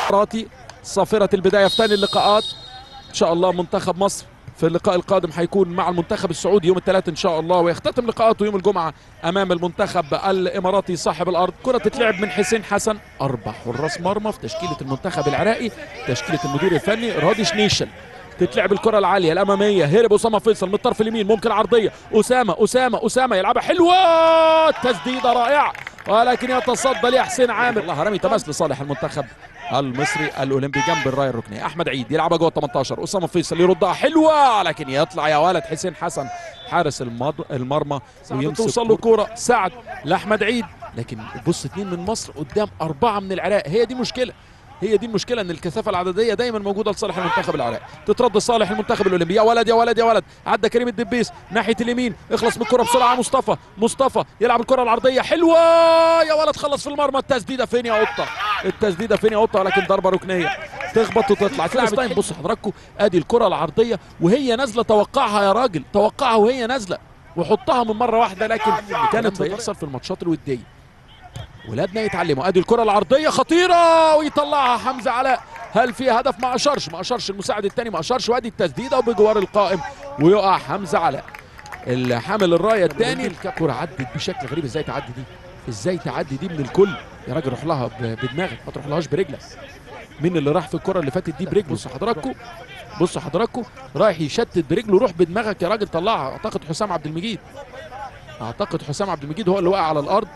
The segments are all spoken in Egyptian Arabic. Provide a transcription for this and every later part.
راتي صافرة البداية في ثاني اللقاءات إن شاء الله منتخب مصر في اللقاء القادم حيكون مع المنتخب السعودي يوم الثلاث إن شاء الله ويختتم لقاءاته يوم الجمعة أمام المنتخب الإماراتي صاحب الأرض كرة تتلعب من حسين حسن أربع حراس مرمى في تشكيلة المنتخب العراقي تشكيلة المدير الفني رادي شنيشل تتلعب الكرة العالية الأمامية هرب أسامة فيصل من الطرف اليمين ممكن عرضية أسامة أسامة أسامة يلعبها حلوة تسديدة رائعة ولكن يتصدى لها حسين عامر الله رمي تماس لصالح المنتخب المصري الاولمبي جنب الرايه الركنيه احمد عيد يلعبها جوه 18 اسامه فيصل يردها حلوه لكن يطلع يا ولد حسين حسن حارس المض... المرمى ويمسك توصل له كوره سعد لاحمد عيد لكن بص اثنين من مصر قدام اربعه من العراق هي دي مشكله هي دي المشكله ان الكثافه العدديه دايما موجوده لصالح المنتخب العراقي تترد لصالح المنتخب الاولمبي يا ولد يا ولد يا ولد عدى كريم الدبيس ناحيه اليمين اخلص من الكره بسرعه مصطفى مصطفى يلعب الكره العرضيه حلوه يا ولد خلص في المرمى التسديده فين يا قطه التسديده فين يا قطه ولكن ضربه ركنيه تخبط وتطلع تلعب تايم بص حضراتكم ادي الكره العرضيه وهي نازله توقعها يا راجل توقعها وهي نازله وحطها من مره واحده لكن كانت بتحصل في الماتشات الوديه ولادنا يتعلموا ادي الكره العرضيه خطيره ويطلعها حمزه علاء هل فيها هدف ما اشرش ما اشرش المساعد الثاني ما اشرش وادي التسديده وبجوار القائم ويقع حمزه علاء الحامل الرايه الثاني الكره عدت بشكل غريب ازاي تعدي دي ازاي تعدي دي من الكل يا راجل روح لها بدماغك ما تروحلهاش برجلك مين اللي راح في الكره اللي فاتت دي برجله بصوا حضراتكم بصوا حضراتكم رايح يشتت برجله روح بدماغك يا راجل طلعها اعتقد حسام عبد المجيد اعتقد حسام عبد المجيد هو اللي وقع على الارض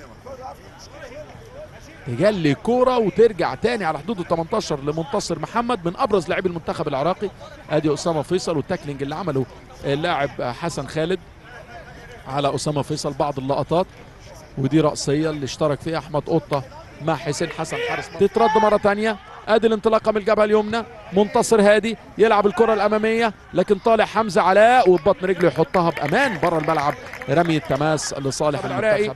تجلي كوره وترجع تاني على حدود ال 18 لمنتصر محمد من ابرز لاعبي المنتخب العراقي ادي اسامه فيصل والتاكلينج اللي عمله اللاعب حسن خالد على اسامه فيصل بعض اللقطات ودي رأسية اللي اشترك فيها احمد قطة مع حسين حسن حارس تترد مرة تانية ادي الانطلاقة من الجبهة اليمنى منتصر هادي يلعب الكرة الأمامية لكن طالع حمزة علاء وببطن رجله يحطها بأمان بره الملعب رمي التماس لصالح المنتخب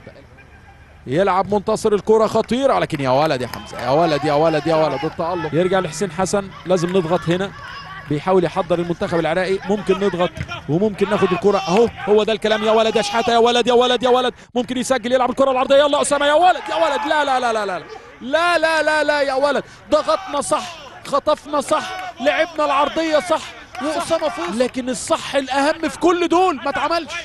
يلعب منتصر الكرة خطيرة لكن يا ولد يا حمزة يا ولد يا ولد يا ولد التألق يرجع لحسين حسن لازم نضغط هنا بيحاول يحضر المنتخب العراقي ممكن نضغط وممكن ناخد الكرة اهو هو ده الكلام يا ولد يا شحاتة يا ولد يا ولد يا ولد ممكن يسجل يلعب الكرة العرضية يلا أسامة يا ولد يا ولد لا لا لا لا لا لا لا لا لا يا ولد ضغطنا صح خطفنا صح لعبنا العرضية صح وأسامة فوز لكن الصح الأهم في كل دول ما اتعملش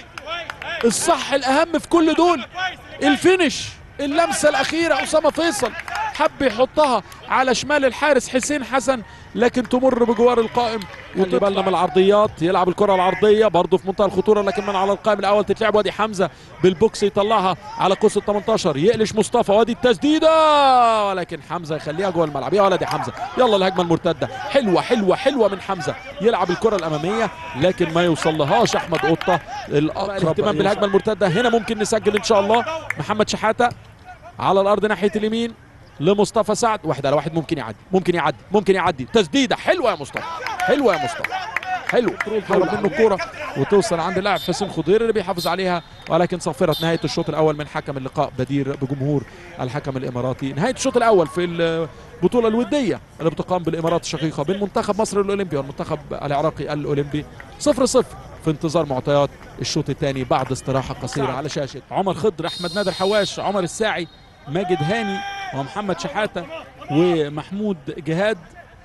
الصح الأهم في كل دول الفينش اللمسة الأخيرة أسامة فيصل حب يحطها على شمال الحارس حسين حسن لكن تمر بجوار القائم خلي بالنا من العرضيات يلعب الكره العرضيه برضه في منتهى الخطوره لكن من على القائم الاول تتلعب وادي حمزه بالبوكس يطلعها على قوس ال 18 يقلش مصطفى وادي التسديده ولكن حمزه يخليها جوه الملعب يا ولد يا حمزه يلا الهجمه المرتده حلوه حلوه حلوه من حمزه يلعب الكره الاماميه لكن ما يوصل لهاش احمد قطه الاقرب الاهتمام بالهجمه المرتده هنا ممكن نسجل ان شاء الله محمد شحاته على الارض ناحيه اليمين لمصطفى سعد واحد على واحد ممكن يعدي ممكن يعدي ممكن يعدي تسديده حلوه يا مصطفى حلوه يا مصطفى حلو تهرب منه الكوره وتوصل عند اللاعب حسين خضير اللي بيحافظ عليها ولكن صفرت نهايه الشوط الاول من حكم اللقاء بدير بجمهور الحكم الاماراتي نهايه الشوط الاول في البطوله الوديه اللي بتقام بالامارات الشقيقه بين منتخب مصر الاولمبي والمنتخب العراقي الاولمبي صفر صفر في انتظار معطيات الشوط الثاني بعد استراحه قصيره على شاشه عمر خضر احمد نادر حواش عمر الساعي ماجد هاني ومحمد شحاته ومحمود جهاد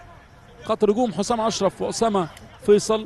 خط هجوم حسام اشرف واسامه فيصل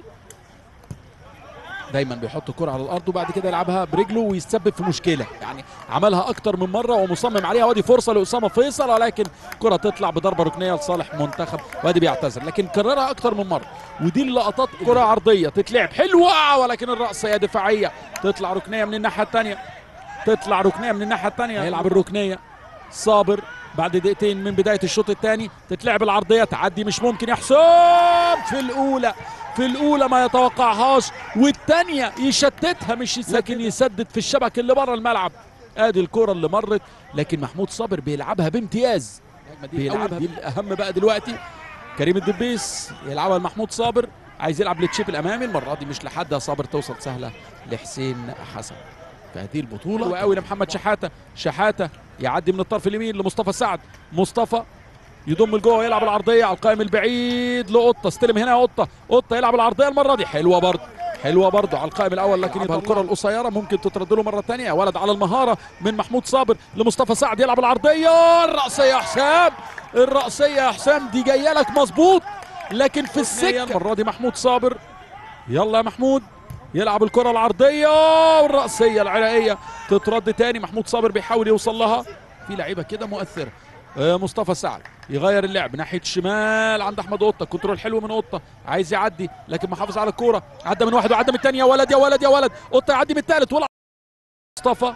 دايما بيحط الكره على الارض وبعد كده يلعبها برجله ويسبب في مشكله يعني عملها اكتر من مره ومصمم عليها وادي فرصه لاسامه فيصل ولكن كره تطلع بضربه ركنيه لصالح منتخب وادي بيعتذر لكن كررها اكتر من مره ودي اللقطات كره عرضيه تتلعب حلوه ولكن الرأسيه دفاعيه تطلع ركنيه من الناحيه الثانيه تطلع ركنيه من الناحيه الثانيه هيلعب الركنيه صابر بعد دقيقتين من بدايه الشوط الثاني تتلعب العرضيه تعدي مش ممكن يا حسام في الاولى في الاولى ما يتوقعهاش والثانيه يشتتها مش لكن يسدد في الشبك اللي بره الملعب ادي الكره اللي مرت لكن محمود صابر بيلعبها بامتياز بيلعبها دي الاهم بقى دلوقتي كريم الدبيس يلعبها لمحمود صابر عايز يلعب للتشيب الامامي المره دي مش لحد يا صابر توصل سهله لحسين حسن في هذه البطوله وقوي لمحمد شحاته شحاته يعدي من الطرف اليمين لمصطفى سعد مصطفى يضم لجوه ويلعب العرضيه على القائم البعيد لقطه استلم هنا يا قطه قطه يلعب العرضيه المره دي حلوه برضه حلوه برضه على القائم الاول لكن يبقى الكره القصيره ممكن تترد له مره ثانيه ولد على المهاره من محمود صابر لمصطفى سعد يلعب العرضيه الراسيه حسام الرأسية يا حسام دي جاية لك مظبوط لكن في السكة المرة دي محمود صابر يلا يا محمود يلعب الكرة العرضية والرأسية العراقية تترد تاني محمود صابر بيحاول يوصل لها في لعيبة كده مؤثرة آه، مصطفى سعد يغير اللعب ناحية الشمال عند أحمد قطة كنترول حلو من قطة عايز يعدي لكن محافظ على الكورة عدى من واحد وعدى من الثانية يا ولد يا ولد يا ولد قطة يعدي من الثالث ولا مصطفى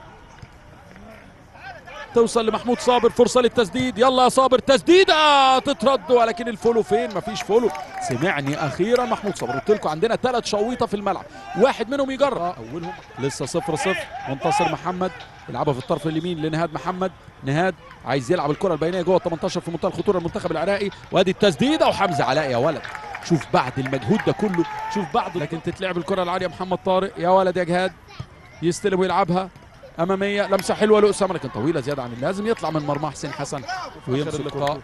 توصل لمحمود صابر فرصة للتسديد يلا يا صابر تسديدة تترد ولكن الفولو فين مفيش فولو سمعني أخيرا محمود صابر قلت لكم عندنا ثلاث شويطة في الملعب واحد منهم يجرب أولهم لسه صفر صفر منتصر محمد يلعبها في الطرف اليمين لنهاد محمد نهاد عايز يلعب الكرة البينية جوه ال 18 في منتهى الخطورة المنتخب العراقي وادي التسديدة وحمزة علاء يا ولد شوف بعد المجهود ده كله شوف بعد لكن تتلعب الكرة العالية محمد طارق يا ولد يا جهاد يستلم ويلعبها اماميه لمسه حلوه لاسامه لكن طويله زياده عن اللازم يطلع من مرمى حسين حسن ويمسك اللقاء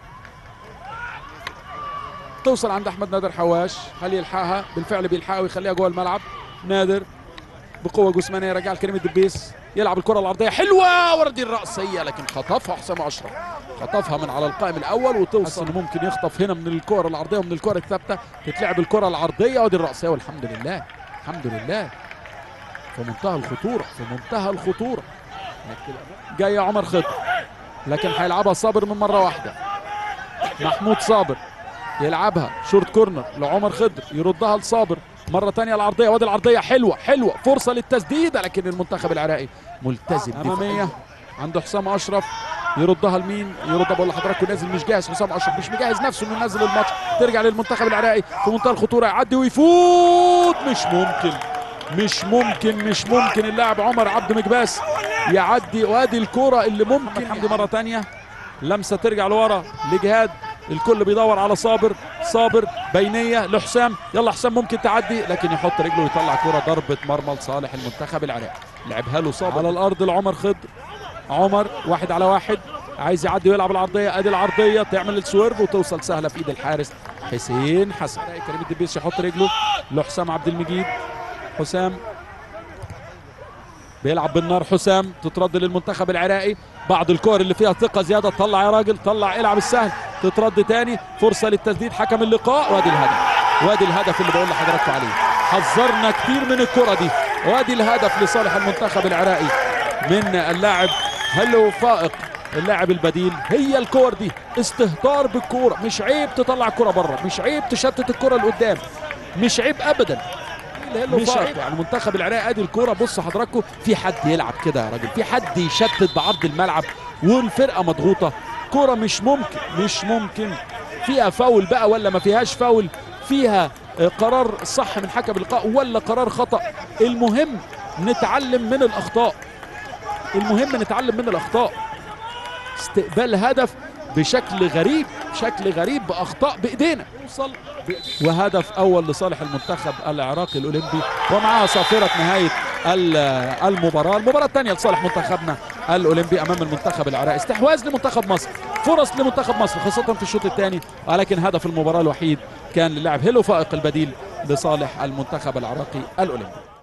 توصل عند احمد نادر حواش هل يلحقها بالفعل بيلحقها ويخليها جوه الملعب نادر بقوه جسمانيه رجع لكريم الدبيس يلعب الكره العرضيه حلوه وردي الراسيه لكن خطفها حسام اشرف خطفها من على القائم الاول وتوصل ممكن يخطف هنا من الكره العرضيه ومن الكره الثابته تتلعب الكره العرضيه ودي الراسيه والحمد لله الحمد لله في منتهى الخطورة في منتهى الخطورة جاي عمر خضر لكن هيلعبها صابر من مرة واحدة محمود صابر يلعبها شورت كورنر لعمر خضر يردها لصابر مرة تانية العرضية وادي العرضية حلوة حلوة فرصة للتسديدة لكن المنتخب العراقي ملتزم أمامية عنده حسام أشرف يردها لمين؟ يردها بقول لحضراتكم نازل مش جاهز حسام اشرف مش مجهز نفسه انه ينزل الماتش ترجع للمنتخب العراقي في منتهى الخطوره يعدي ويفوت مش ممكن مش ممكن مش ممكن اللاعب عمر عبد مجباس يعدي وادي الكرة اللي ممكن حمدي مرة تانية لمسة ترجع لورا لجهاد الكل بيدور على صابر صابر بينية لحسام يلا حسام ممكن تعدي لكن يحط رجله ويطلع كرة ضربة مرمى لصالح المنتخب العراقي لعبها له صابر على الأرض لعمر خضر عمر واحد على واحد عايز يعدي ويلعب العرضية ادي العرضية تعمل السويرف وتوصل سهلة في ايد الحارس حسين حسن كريم الدبيس يحط رجله لحسام عبد المجيد حسام بيلعب بالنار حسام تترد للمنتخب العراقي بعض الكور اللي فيها ثقه زياده طلع يا راجل طلع العب السهل تترد تاني فرصه للتسديد حكم اللقاء وادي الهدف وادي الهدف اللي بقول لحضراتكم عليه حذرنا كتير من الكره دي وادي الهدف لصالح المنتخب العراقي من اللاعب هلو فائق اللاعب البديل هي الكور دي استهتار بالكوره مش عيب تطلع الكوره بره مش عيب تشتت الكوره لقدام مش عيب ابدا مش عيب يعني المنتخب العراقي ادي الكوره بص حضراتكم في حد يلعب كده يا راجل في حد يشتت بعرض الملعب والفرقه مضغوطه كوره مش ممكن مش ممكن فيها فاول بقى ولا ما فيهاش فاول فيها آه، قرار صح من حكم اللقاء ولا قرار خطا المهم نتعلم من الاخطاء المهم نتعلم من الاخطاء استقبال هدف بشكل غريب شكل غريب باخطاء بايدينا نوصل ب- وهدف اول لصالح المنتخب العراقي الاولمبي ومعها صافره نهايه ال- المباراه المباراه الثانيه لصالح منتخبنا الاولمبي امام المنتخب العراقي استحواذ لمنتخب مصر فرص لمنتخب مصر خاصه في الشوط الثاني ولكن هدف المباراه الوحيد كان للاعب هيلو فائق البديل لصالح المنتخب العراقي الاولمبي